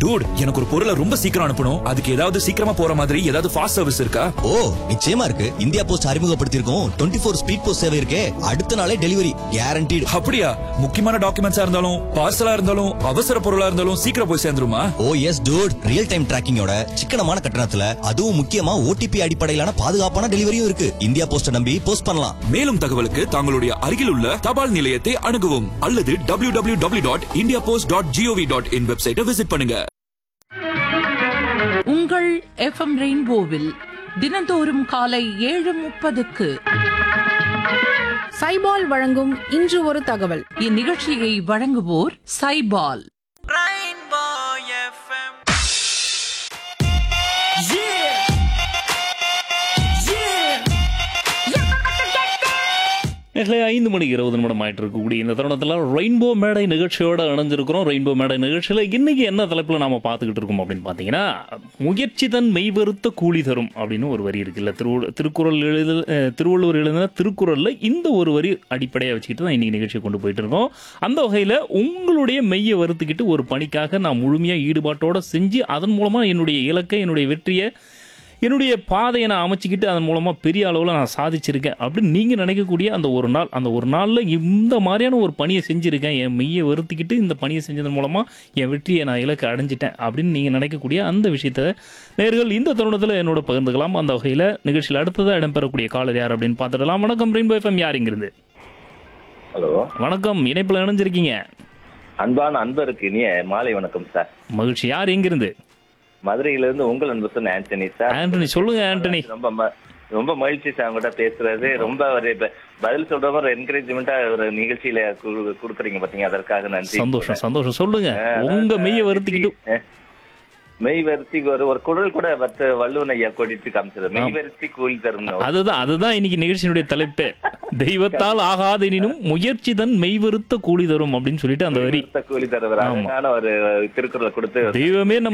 dude எனக்கு ஒரு பொருளை ரொம்ப சீக்கிரம் அனுப்பணும் அதுக்கு ஏதாவது சீக்கிரமா போற மாதிரி ஏதாவது ஃபாஸ்ட் சர்வீஸ் இருக்கா ஓ நிச்சயமா இருக்கு இந்தியா போஸ்ட் அறிமுகப்படுத்தியிருக்கோம் டுவெண்ட்டி ஃபோர் ஸ்பீட் போஸ்ட் சேவை இருக்கே அடுத்த நாளே டெலிவரி கேரண்டீடு அப்படியா முக்கியமான டாக்குமெண்ட்ஸா இருந்தாலும் பார்சலா இருந்தாலும் அவசர பொருளா இருந்தாலும் சீக்கிரம் போய் சேர்ந்துருமா oh yes dude real time டிராக்கிங்கோட சிக்கனமான கட்டணத்துல அதுவும் முக்கியமா ஓடிபி அடிப்படையிலான பாதுகாப்பான டெலிவரியும் இருக்கு இந்தியா போஸ்ட நம்பி போஸ்ட் பண்ணலாம் மேலும் தகவலுக்கு தங்களுடைய அருகில் உள்ள தபால் நிலையத்தை அணுகவும் அல்லது W W W dot India post dot gov dot in வெப்சைட்டை விசிட் பண்ணுங்க உங்கள் எஃப்எம் ரெயின்போவில் தினந்தோறும் காலை ஏழு முப்பதுக்கு சைபால் வழங்கும் இன்று ஒரு தகவல் இந்நிகழ்ச்சியை வழங்குவோர் சைபால் நேரில் ஐந்து மணிக்கு இருபது நிமிடம் ஆயிட்டு இருக்கக்கூடிய இந்த தருணத்தில் ரெயின்போ மேடை நிகழ்ச்சியோட இணைஞ்சிருக்கிறோம் ரெயின்போ மேடை நிகழ்ச்சியில் இன்னைக்கு என்ன தலைப்பில் நாம பார்த்துக்கிட்டு இருக்கோம் அப்படின்னு பார்த்தீங்கன்னா முயற்சி தன் மெய்வருத்த கூலி தரும் அப்படின்னு ஒரு வரி இருக்குல்ல திரு திருக்குறள் எழுத அஹ், திருவள்ளுவர் எழுதின திருக்குறளில் இந்த ஒரு வரி அடிப்படையாக வச்சுக்கிட்டு தான் இன்னைக்கு நிகழ்ச்சியை கொண்டு போயிட்டு இருக்கோம் அந்த வகையில் உங்களுடைய மெய்யை வறுத்துக்கிட்டு ஒரு பணிக்காக நான் முழுமையாக ஈடுபாட்டோட செஞ்சு அதன் மூலமாக என்னுடைய இலக்கை என்னுடைய வெற்றியை என்னுடைய பாதையை நான் அமைச்சிக்கிட்டு அதன் மூலமாக பெரிய அளவில் நான் சாதிச்சிருக்கேன் அப்படின்னு நீங்கள் நினைக்கக்கூடிய அந்த ஒரு நாள் அந்த ஒரு நாளில் இந்த மாதிரியான ஒரு பணியை செஞ்சுருக்கேன் என் மெய்யை வருத்திக்கிட்டு இந்த பணியை செஞ்சதன் மூலமாக என் வெற்றியை நான் இலக்கை அடைஞ்சிட்டேன் அப்படின்னு நீங்கள் நினைக்கக்கூடிய அந்த விஷயத்த நேர்கள் இந்த தருணத்தில் என்னோட பகிர்ந்துக்கலாம் அந்த வகையில் நிகழ்ச்சியில் அடுத்ததாக இடம்பெறக்கூடிய காலர் யார் அப்படின்னு பார்த்துடலாம் வணக்கம் ரெயின்போ எஃப்எம் யார் இங்கிருந்து ஹலோ வணக்கம் இணைப்பில் இணைஞ்சிருக்கீங்க அன்பான அன்பருக்கு இனிய மாலை வணக்கம் சார் மகிழ்ச்சி யார் எங்கிருந்து மதுரையிலிருந்து உங்கள் அன்பு சொன்ன ஆண்டனி சார் ஆண்டனி சொல்லுங்க ஆண்டனி ரொம்ப ம- ரொம்ப மகிழ்ச்சி சார் உங்ககிட்ட பேசுறது ரொம்ப ஒரு இப்ப பதில் சொல்ற மாதிரி ஒரு என்கரேஜ்மெண்டா ஒரு நிகழ்ச்சியில கு- கொடுக்குறீங்க பாத்தீங்க அதற்காக நன்றி சந்தோஷம் சந்தோஷம் சொல்லுங்க உங்க மெய்யை வருத்திக்கிட்டு அஹ், மெய் வருத்தி ஒரு ஒரு குரல் கூட வத்த வள்ளுவன் ஐயா கொடித்து காமிச்சது மெய் வருத்தி கூலி தரும் அதுதான் அதுதான் இன்னைக்கு நிகழ்ச்சியினுடைய தலைப்பே தெய்வத்தால் ஆகாதெனினும் முயற்சி தன் மெய்வருத்த கூலி தரும் அப்படின்னு சொல்லிட்டு அந்த வரி கூலி தருவர் அழகான ஒரு திருக்குறள் கொடுத்து தெய்வமே நம்ம